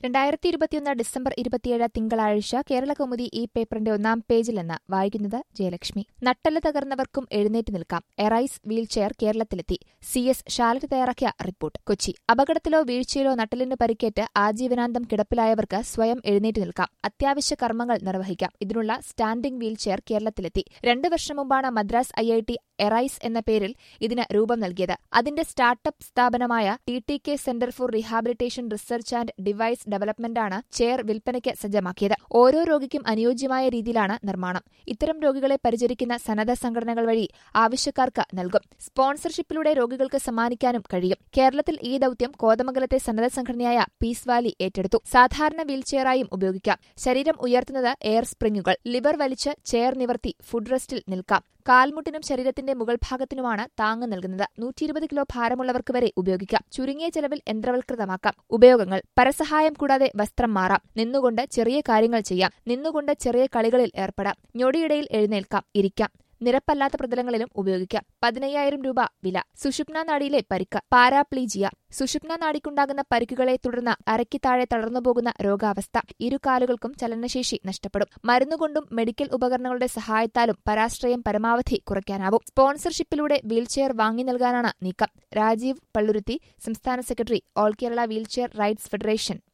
രണ്ടായിരത്തി ഇരുപത്തിയൊന്ന് ഡിസംബർ ഇരുപത്തിയേഴ് തിങ്കളാഴ്ച കേരള കൗമുദി ഈ പേപ്പറിന്റെ ഒന്നാം പേജിൽ നിന്ന് വായിക്കുന്നത് ജയലക്ഷ്മി നട്ടല് തകർന്നവർക്കും എഴുന്നേറ്റ് നിൽക്കാം എറൈസ് വീൽചെയർ കേരളത്തിലെത്തി സി എസ് ശാലറ്റ് തയ്യാറാക്കിയ റിപ്പോർട്ട് കൊച്ചി അപകടത്തിലോ വീഴ്ചയിലോ നട്ടലിന് പരിക്കേറ്റ് ആജീവനാന്തം കിടപ്പിലായവർക്ക് സ്വയം എഴുന്നേറ്റ് നിൽക്കാം അത്യാവശ്യ കർമ്മങ്ങൾ നിർവഹിക്കാം ഇതിനുള്ള സ്റ്റാൻഡിംഗ് വീൽചെയർ കേരളത്തിലെത്തി രണ്ടു വർഷം മുമ്പാണ് Madras I I T Arise എന്ന പേരിൽ ഇതിന് രൂപം നൽകിയത് അതിന്റെ സ്റ്റാർട്ടപ്പ് സ്ഥാപനമായ T T K centre for rehabilitation research and device ഡെവലപ്മെന്റാണ് ചെയർ വിൽപ്പനയ്ക്ക് സജ്ജമാക്കിയത് ഓരോ രോഗിക്കും അനുയോജ്യമായ രീതിയിലാണ് നിർമ്മാണം ഇത്തരം രോഗികളെ പരിചരിക്കുന്ന സന്നദ്ധ സംഘടനകൾ വഴി ആവശ്യക്കാർക്ക് നൽകും സ്പോൺസർഷിപ്പിലൂടെ രോഗികൾക്ക് സമ്മാനിക്കാനും കഴിയും കേരളത്തിൽ ഈ ദൌത്യം കോതമംഗലത്തെ സന്നദ്ധ സംഘടനയായ പീസ് വാലി ഏറ്റെടുത്തു സാധാരണ വീൽചെയറായും ഉപയോഗിക്കാം ശരീരം ഉയർത്തുന്നത് എയർ സ്പ്രിങ്ങുകൾ ലിവർ വലിച്ച് ചെയർ നിവർത്തി ഫുഡ് റെസ്റ്റിൽ നിൽക്കാം കാൽമുട്ടിനും ശരീരത്തിന്റെ മുകൾ ഭാഗത്തിനുമാണ് താങ്ങ് നൽകുന്നത് നൂറ്റി ഇരുപത് കിലോ ഭാരമുള്ളവർക്ക് വരെ ഉപയോഗിക്കാം ചുരുങ്ങിയ ചെലവിൽ യന്ത്രവൽകൃതമാക്കാം ഉപയോഗങ്ങൾ പരസഹായം കൂടാതെ വസ്ത്രം മാറാം നിന്നുകൊണ്ട് ചെറിയ കാര്യങ്ങൾ ചെയ്യാം നിന്നുകൊണ്ട് ചെറിയ കളികളിൽ ഏർപ്പെടാം ഞൊടിയിടയിൽ എഴുന്നേൽക്കാം ഇരിക്കാം നിരപ്പല്ലാത്ത പ്രതലങ്ങളിലും ഉപയോഗിക്കാം പതിനയ്യായിരം രൂപ വില സുഷുപ്ന നാഡിയിലെ പരിക്ക് പാരാപ്ലീജിയ സുഷുപ്ന നാഡിക്കുണ്ടാകുന്ന പരിക്കുകളെ തുടർന്ന് അരയ്ക്ക് താഴെ തളർന്നുപോകുന്ന രോഗാവസ്ഥ ഇരു കാലുകൾക്കും ചലനശേഷി നഷ്ടപ്പെടും മരുന്നുകൊണ്ടും മെഡിക്കൽ ഉപകരണങ്ങളുടെ സഹായത്താലും പരാശ്രയം പരമാവധി കുറയ്ക്കാനാവും സ്പോൺസർഷിപ്പിലൂടെ വീൽചെയർ വാങ്ങി നൽകാനാണ് നീക്കം രാജീവ് പള്ളുരുത്തി സംസ്ഥാന secretary all Kerala wheelchair rights federation